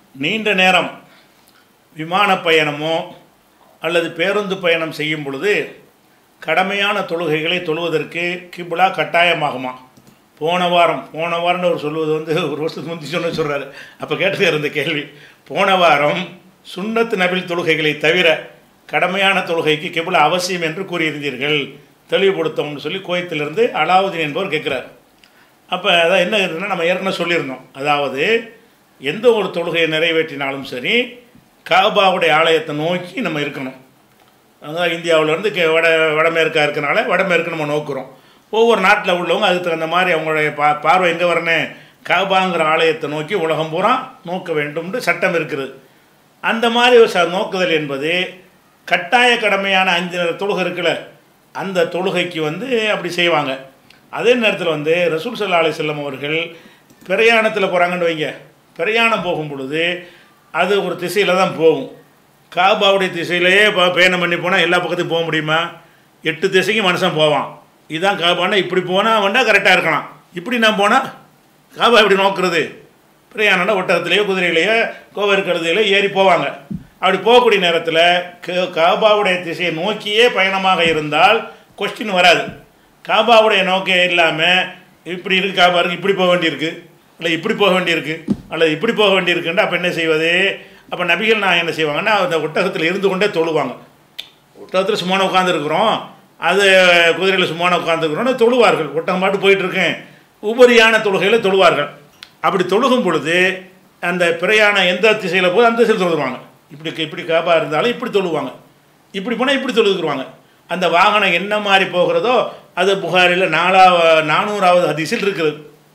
நீண்ட நேரம் விமான பயணமோ அல்லது பேருந்து பயணம் செய்யும் பொழுது கடமையான தொழுகைகளை தொழுவதற்கு கிப்லா கட்டாயமாகுமா போன வாரம் போன வாரம்னு அவர் சொல்லுவது வந்து ஒரு வருஷத்துக்கு முந்தி சொன்ன சொல்கிறாரு அப்போ கேட்டதே இருந்த கேள்வி போன வாரம் சுன்னத்து நபில் தொழுகைகளை தவிர கடமையான தொழுகைக்கு கிப்லா அவசியம் என்று கூறியிருந்தீர்கள் தெளிவுபடுத்தோம்னு சொல்லி கோயத்திலிருந்து அலாவுதீன் என்பவர் கேட்குறார் அப்போ அதான் என்ன இருக்குதுன்னா நம்ம ஏற்கனவே சொல்லியிருந்தோம் அதாவது எந்த ஒரு தொழுகையை நிறைவேற்றினாலும் சரி காபாவுடைய ஆலயத்தை நோக்கி நம்ம இருக்கணும் அதான் இந்தியாவிலேருந்து கே வட வடமேற்கா இருக்கனால வடமேற்கு நம்ம நோக்குறோம் ஒவ்வொரு நாட்டில் உள்ளவங்க அதுக்கு தகுந்த மாதிரி அவங்களுடைய பா பார்வை எங்கே வரணும் காபாங்கிற ஆலயத்தை நோக்கி உலகம் பூரா நோக்க வேண்டும்னு சட்டம் இருக்குது அந்த மாதிரி ஒரு ச நோக்குதல் என்பது கட்டாய கடமையான அஞ்சு நேர தொழுகை இருக்குல்ல அந்த தொழுகைக்கு வந்து அப்படி செய்வாங்க அதே நேரத்தில் வந்து ரசூல் சல்லா அலி செல்லம் அவர்கள் பிரயாணத்தில் போகிறாங்கன்னு வைங்க பிரயாணம் போகும் பொழுது அது ஒரு திசையில் தான் போகும் காபாவுடைய திசையிலேயே இப்போ பயணம் பண்ணி போனால் எல்லா பக்கத்துக்கும் போக முடியுமா எட்டு திசைக்கும் மனுஷன் போவான் இதுதான் காபான்னா இப்படி போனால் வந்தால் கரெக்டாக இருக்கலாம் இப்படி நான் போனால் காபா எப்படி நோக்குறது பிரயாணம்னா ஒட்டகத்திலேயோ குதிரையிலேயோ கோவர் கழுதையிலோ ஏறி போவாங்க அப்படி போகக்கூடிய நேரத்தில் க- காபாவுடைய திசையை நோக்கியே பயணமாக இருந்தால் கொஸ்டின் வராது காபாவுடைய நோக்கம் இல்லாமல் இப்படி இருக்கு காபா இருக்கு இப்படி போக வேண்டியிருக்கு இல்லை இப்படி போக வேண்டியிருக்கு அல்லது இப்படி போக வேண்டியிருக்குன்னா அப்போ என்ன செய்வது அப்போ நபிகள் நான் என்ன செய்வாங்கன்னா அந்த ஒட்டகத்தில் இருந்து கொண்டே தொழுவாங்க ஒட்டகத்தில் சும்மான உட்காந்துருக்குறோம் அது குதிரையில் சும்மான உட்காந்துருக்குறோன்னு தொழுவார்கள் ஒட்டகம் பாட்டு போயிட்டுருக்கேன் உபரியான தொழுகையில் தொழுவார்கள் அப்படி தொழுகும் பொழுது அந்த பிரயாணம் எந்த திசையில் போகுது அந்த திசையில் தொழுவாங்க இப்படி இப்படி காபா இருந்தாலும் இப்படி தொழுவாங்க இப்படி போனால் இப்படி தொழுதுக்குருவாங்க அந்த வாகனம் என்ன மாதிரி போகிறதோ அது புகாரில் நாலா நானூறாவது ஹதீஸில் இருக்குது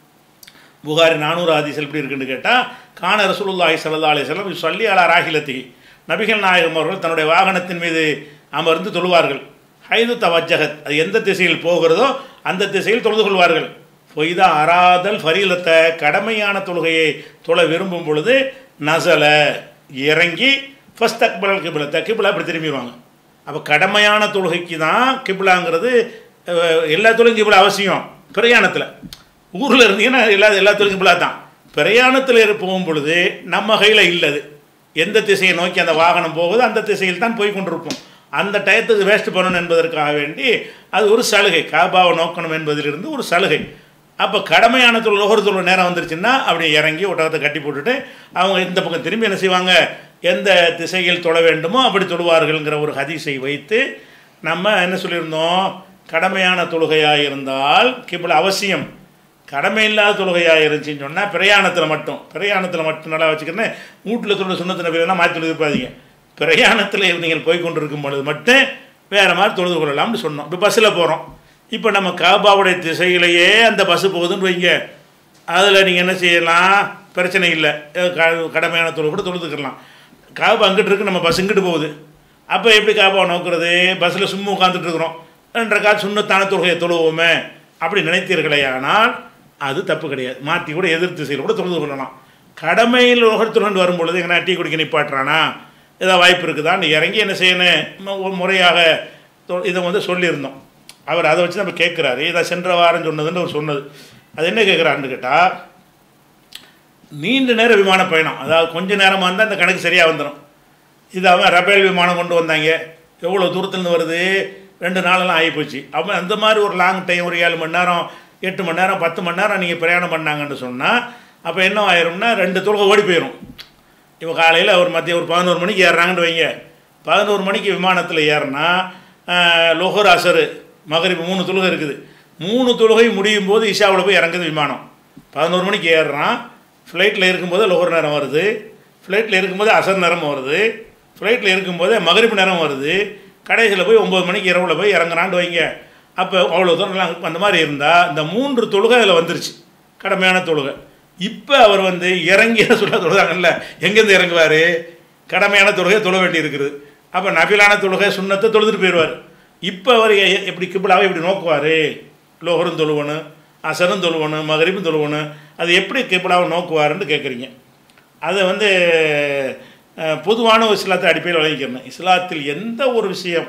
புகாரி நானூறு ஹதீஸில் எப்படி இருக்குன்னு கேட்டால் கான ரசூலுல்லாஹி ஸல்லல்லாஹு அலைஹி வஸல்லம் சொல்லி அலா ராகிலத்தி நபிகள் நாயகம் அவர்கள் தன்னுடைய வாகனத்தின் மீது அமர்ந்து தொழுவார்கள் ஹைது தவஜகத் அது எந்த திசையில் போகிறதோ அந்த திசையில் தொழுது கொள்வார்கள் பொய்தா அராதல் ஃபரீலத்தை கடமையான தொழுகையை தொழ விரும்பும் பொழுது நசல இறங்கி ஃபஸ்ட் அக்பல் கிபிலத்தை கிபிலா அப்படி திரும்பிடுவாங்க அப்போ கடமையான தொழுகைக்கு தான் கிபிலாங்கிறது அஹ், எல்லா தொழுகையும் கிபிலா அவசியம் பிரயாணத்தில் ஊரில் இருந்தீங்கன்னா எல்லா எல்லா தொழிலும் இப்படிலாம் தான் பிரயாணத்தில் இரு- போகும் பொழுது நம்ம கையில் இல்லது எந்த திசையை நோக்கி அந்த வாகனம் போகுதோ அந்த திசையில் தான் போய் கொண்டிருப்போம் அந்த டயத்துக்கு வேஸ்ட் பண்ணணும் என்பதற்காக வேண்டி அது ஒரு சலுகை காபாவை நோக்கணும் என்பதிலிருந்து ஒரு சலுகை அப்போ கடமையான தொழில் ஒவ்வொரு தொழில் நேரம் வந்துருச்சுன்னா அப்படி இறங்கி ஒட்டகத்தை கட்டி போட்டுட்டு அவங்க இந்த பக்கம் திரும்பி என்ன செய்வாங்க எந்த திசையில் தொழ வேண்டுமோ அப்படி தொழுவார்கள்ங்கிற ஒரு ஹதீஸை வைத்து நம்ம என்ன சொல்லியிருந்தோம் கடமையான தொழுகையாக இருந்தால் கிபில் அவசியம் கடமை இல்லாத தொழுகையாக இருந்துச்சுன்னு சொன்னால் பிரயாணத்தில் மட்டும் பிரயாணத்தில் மட்டும் நல்லா வச்சுக்கிறேன் வீட்டில் தொழில் சுண்ணத்தின பேரெல்லாம் மாற்றி தொழுதுப்பாதீங்க பிரயாணத்தில் நீங்கள் போய் கொண்டிருக்கும் பொழுது மட்டும் வேறு மாதிரி தொழுது கொள்ளலாம்னு சொன்னோம் இப்போ பஸ்ஸில் போகிறோம் இப்போ நம்ம காபாவுடைய திசையிலேயே அந்த பஸ்ஸு போகுதுன்னு வைங்க அதில் நீங்கள் என்ன செய்யலாம் பிரச்சனை இல்லை அஹ் க- கடமையான தொழில் கூட தொழுதுக்கலாம் காபா அங்கிட்டு இருக்கு நம்ம பஸ் இங்கிட்டு போகுது அப்போ எப்படி காபாவை நோக்குறது பஸ்ஸில் சும்மா உட்காந்துட்டு இருக்கிறோம் ரெண்டரை கால் சுண்ணத்தான தொழுகையை தொழுவோமே அப்படி நினைத்தீர்களே ஆனால் அது தப்பு கிடையாது மாற்றி கூட எதிர் திசையில் கூட தொழுது கொள்ளலாம் கடமையில் உலகத்துடன் வரும்பொழுது எங்கன்னா டீ குடிக்க நிப்பாட்டுறானா ஏதாவது வாய்ப்பு இருக்குதான்னு இறங்கி என்ன செய்யணும் மு- ஒரு முறையாக தொ- இதை வந்து சொல்லியிருந்தோம் அவர் அதை வச்சு நம்ம கேட்குறாரு இதை சென்ற வாரம் சொன்னதுன்னு அவர் சொன்னது அது என்ன கேட்குறாருன்னு கேட்டால் நீண்ட நேர விமான பயணம் அதாவது கொஞ்ச நேரமாக இருந்தால் அந்த கணக்கு சரியாக வந்துடும் இது அவன் ரபேல் விமானம் கொண்டு வந்தாங்க எவ்வளோ தூரத்துலேருந்து வருது ரெண்டு நாளெல்லாம் ஆகிப்போச்சு அவன் அந்த மாதிரி ஒரு லாங் டைம் ஒரு ஏழு மணி நேரம் எட்டு மணி நேரம் பத்து மணி நேரம் நீங்கள் பிரயாணம் பண்ணாங்கன்னு சொன்னால் அப்போ என்ன ஆயிரும்னா ரெண்டு தொழுகை ஓடி போயிடும் இப்போ காலையில் ஒரு மதியம் ஒரு பதினோரு மணிக்கு ஏறுறாங்கன்னு வைங்க பதினோரு மணிக்கு விமானத்தில் ஏறினா லொஹர் அசரு மகரிப் மூணு தொழுகை இருக்குது மூணு தொழுகை முடியும் போது இஷாவில் போய் இறங்குது விமானம் பதினோரு மணிக்கு ஏறுறான் ஃப்ளைட்டில் இருக்கும்போது லொஹர் நேரம் வருது ஃப்ளைட்டில் இருக்கும்போது அசர் நேரம் வருது ஃப்ளைட்டில் இருக்கும்போது மகரிப் நேரம் வருது கடைசியில் போய் ஒம்பது மணிக்கு இரவில் போய் இறங்குறான்னு வைங்க அப்போ அவ்வளோ தூரம் அந்த மாதிரி இருந்தால் இந்த மூன்று தொழுகை அதில் வந்துருச்சு கடமையான தொழுகை இப்போ அவர் வந்து இறங்கி சொல்ல தொழுதாங்கல்ல எங்கேருந்து இறங்குவார் கடமையான தொழுகை தொழ வேண்டி இருக்குது அப்போ நபிலான தொழுகை சுண்ணத்தை தொழுதுட்டு போயிடுவார் இப்போ அவர் எ- எப்படி கிபிலாவை இப்படி நோக்குவார் லோகரும் தொழுவணும் அசரும் தொழுவணும் மகரிப்பும் தொழுவணும் அது எப்படி கிபிலாவை நோக்குவாருன்னு கேட்குறீங்க அதை வந்து அஹ், பொதுவான ஒரு இஸ்லாத்தை அடிப்படையில் விளங்கிக்கிறேன் இஸ்லாத்தில் எந்த ஒரு விஷயம்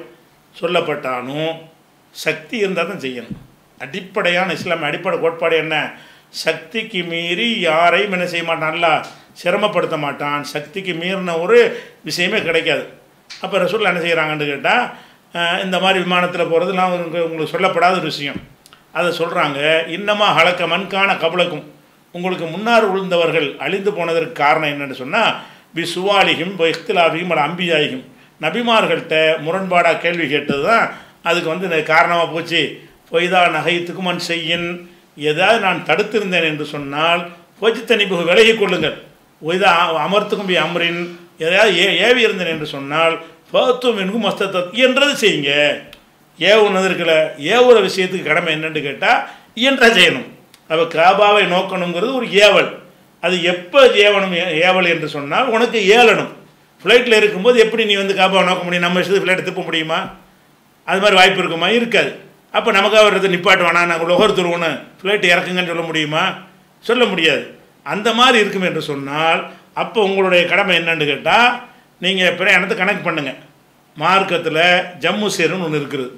சொல்லப்பட்டாலும் சக்தி இருந்தால் தான் செய்யணும் அடிப்படையான இஸ்லாம் அடிப்படை கோட்பாடு என்ன சக்திக்கு மீறி யாரையும் என்ன செய்ய மாட்டான் அல்லாஹ் சிரமப்படுத்த மாட்டான் சக்திக்கு மீறின ஒரு விஷயமே கிடைக்காது அப்போ ரசூல் என்ன செய்கிறாங்கன்னு கேட்டால் இந்த மாதிரி விமானத்தில் போகிறதுலாம் உங்களுக்கு உங்களுக்கு சொல்லப்படாத ஒரு விஷயம் அதை சொல்கிறாங்க இன்னமா ஹலக்க மண்கான கபலக்கும் உங்களுக்கு முன்னார் விழுந்தவர்கள் அழிந்து போனதற்கு காரணம் என்னன்னு சொன்னால் பி சுவாலிகும் இஃப்திலாபிகும் அல்ல அம்பியாயிகும் நபிமார்கள்ட்ட முரண்பாடாக கேள்வி கேட்டது தான் அதுக்கு வந்து இந்த காரணமாக போச்சு பொய்தா நகைத்துக்கும் மண் செய்யின் ஏதாவது நான் தடுத்திருந்தேன் என்று சொன்னால் பொஜி தனிப்பு விலகிக் கொள்ளுங்கள் ஒய்தா அமர்த்துக்கும் பி அமரின் எதையாவது ஏ ஏவி இருந்தேன் என்று சொன்னால் பத்துவம் எனக்கும் மஸ்தத் இயன்றது செய்யுங்க ஏவுனது இருக்கல ஏவுற விஷயத்துக்கு கடமை என்னன்னு கேட்டால் இயன்ற செய்யணும் அப்போ காபாவை நோக்கணுங்கிறது ஒரு ஏவல் அது எப்போ ஏவணும் ஏ- ஏவல் என்று சொன்னால் உனக்கு ஏளணும் ஃப்ளைட்டில் இருக்கும்போது எப்படி நீ வந்து காபாவை நோக்க முடியும் நம்ம இஷ்டத்துக்கு ஃப்ளைட்டை திருப்ப முடியுமா அது மாதிரி வாய்ப்பு இருக்குமா இருக்காது அப்போ நமக்காக வர்றது நிப்பாட்டு வேணாம் நாங்கள் லொகர் துருவனு ஃப்ளைட் இறக்குங்கன்னு சொல்ல முடியுமா சொல்ல முடியாது அந்த மாதிரி இருக்கும் என்று சொன்னால் அப்போ உங்களுடைய கடமை என்னன்னு கேட்டால் நீங்கள் பிரயாணத்தை கனெக்ட் பண்ணுங்கள் மார்க்கத்தில் ஜம்மு சேருன்னு ஒன்று இருக்குது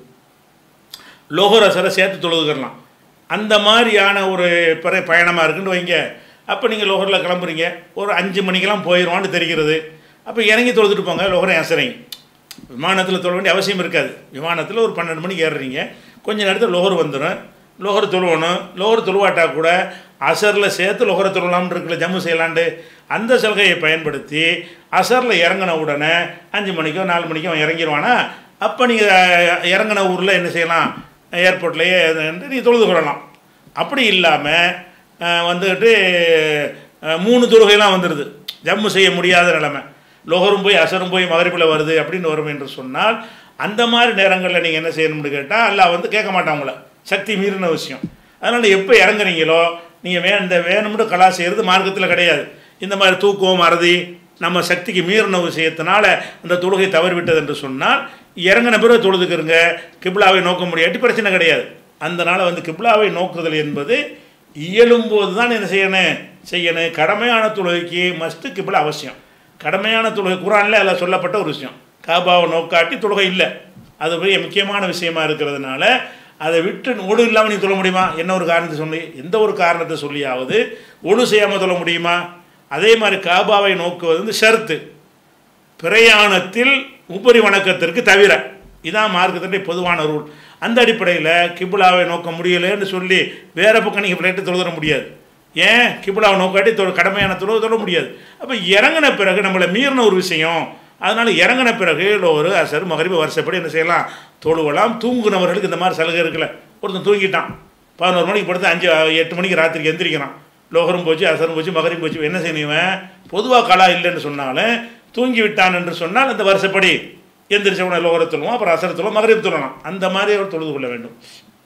லோகரசரை சேர்த்து தொழுதுக்கலாம் அந்த மாதிரியான ஒரு பிற பயணமாக இருக்குன்னு வைங்க அப்போ நீங்கள் லோகரில் கிளம்புறீங்க ஒரு அஞ்சு மணிக்கெல்லாம் போயிடுவான்னு தெரிகிறது அப்போ இறங்கி தொழுதுட்டு போங்க லோகரம் ஏசுறீங்க விமானத்தில் தொழ வேண்டிய அவசியம் இருக்காது விமானத்தில் ஒரு பன்னெண்டு மணிக்கு ஏறுறீங்க கொஞ்ச நேரத்தில் லோகர் வந்துடும் லோகர் தொழுவணும் லோகர் தொழுவாட்டா கூட அசரில் சேர்த்து லோகரை தொழுவலாம்னு இருக்குல்ல ஜம்மு செய்யலான்ட்டு அந்த சலுகையை பயன்படுத்தி அசரில் இறங்கின உடனே அஞ்சு மணிக்கோ நாலு மணிக்கோ அவன் இறங்கிடுவானா அப்போ நீங்கள் இறங்கின ஊரில் என்ன செய்யலாம் ஏர்போர்ட்லேயே நீ தொழுது கொள்ளலாம் அப்படி இல்லாமல் வந்துட்டு அஹ், மூணு தொழுகைலாம் வந்துடுது ஜம்மு செய்ய முடியாத நிலைமை லோகரும் போய் அசரும் போய் மகரிப்பில் வருது அப்படின்னு வரும் என்று சொன்னால் அந்த மாதிரி நேரங்களில் நீங்கள் என்ன செய்யணும்னு கேட்டால் அல்லாஹ் வந்து கேட்க மாட்டான் உங்களை சக்தி மீறின விஷயம் அதனால் எப்போ இறங்குறீங்களோ நீங்கள் வே இந்த வேணும்னு கலா செய்கிறது மார்க்கத்தில் கிடையாது இந்த மாதிரி தூக்கம் மறதி நம்ம சக்திக்கு மீறின விஷயத்தினால அந்த தொழுகை தவறிவிட்டது என்று சொன்னால் இறங்கின பிறகு தொழுதுக்கிறங்க கிப்லாவை நோக்க முடியாட்டி பிரச்சனை கிடையாது அந்த நாள் வந்து கிப்லாவை நோக்குதல் என்பது இயலும்போது தான் என்ன செய்யணும் செய்யணும் கடமையான தொழுகைக்கு மஸ்ட்டு கிப்லா அவசியம் கடமையான தொழுகை குரானில் அதில் சொல்லப்பட்ட ஒரு விஷயம் காபாவை நோக்காட்டி தொழுகை இல்லை அது பெரிய முக்கியமான விஷயமா இருக்கிறதுனால அதை விட்டு ஒடு இல்லாமல் நீ தொழ முடியுமா என்ன ஒரு காரணத்தை சொல்லி எந்த ஒரு காரணத்தை சொல்லியாவது ஒடு செய்யாமல் தொழ முடியுமா அதே மாதிரி காபாவை நோக்குவது வந்து ஷர்த்து பிரயாணத்தில் உபரி வணக்கத்திற்கு தவிர இதான் மார்க்கத்தினுடைய பொதுவான ரூல் அந்த அடிப்படையில் கிபுலாவை நோக்க முடியலைன்னு சொல்லி வேற பக்கம் நீங்கள் ஃப்ளைட்டு தொழுத முடியாது ஏன் கிபுலாவை நோக்காட்டி தொழ கடமையான தொழுவ தொழ முடியாது அப்போ இறங்கின பிறகு நம்மளை மீறின ஒரு விஷயம் அதனால் இறங்கின பிறகு ஒரு அசர் மகரிப வருஷப்படி என்ன செய்யலாம் தொழுவலாம் தூங்குனவர்களுக்கு இந்த மாதிரி சலுகை இருக்குல்ல ஒருத்தன் தூங்கிட்டான் பதினோரு மணிக்கு படுத்து அஞ்சு எட்டு மணிக்கு ராத்திரிக்கு எந்திரிக்கிறான் லோகரும் போச்சு அசரும் போச்சு மகரியும் போச்சு என்ன செய்யணும் பொதுவாக கலா இல்லைன்னு சொன்னாலும் தூங்கி விட்டான் என்று சொன்னால் அந்த வருஷப்படி எந்திரிச்சவனை லோகரை சொல்லுவோம் அப்புறம் அசரை சொல்லுவோம் மகரிப் சொல்லலாம் அந்த மாதிரி அவர் தொழுது கொள்ள வேண்டும்